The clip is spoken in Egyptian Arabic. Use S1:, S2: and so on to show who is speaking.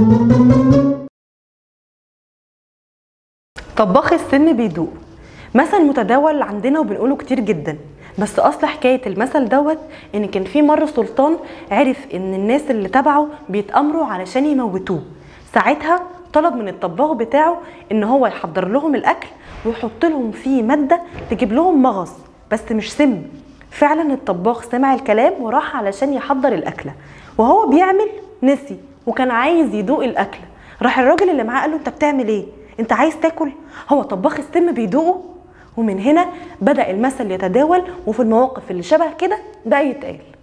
S1: طباخ السم بيدوق مثل متداول عندنا وبنقوله كتير جدا بس اصل حكايه المثل دوت ان كان في مره سلطان عرف ان الناس اللي تبعه بيتامروا علشان يموتوه ساعتها طلب من الطباخ بتاعه ان هو يحضر لهم الاكل ويحط لهم فيه ماده تجيب لهم مغص بس مش سم فعلا الطباخ سمع الكلام وراح علشان يحضر الاكله وهو بيعمل نسي وكان عايز يدوق الاكله راح الراجل اللي معاه قال له انت بتعمل ايه انت عايز تاكل هو طباخ السم بيدوقه ومن هنا بدا المثل يتداول وفي المواقف اللي شبه كده بقى يتقال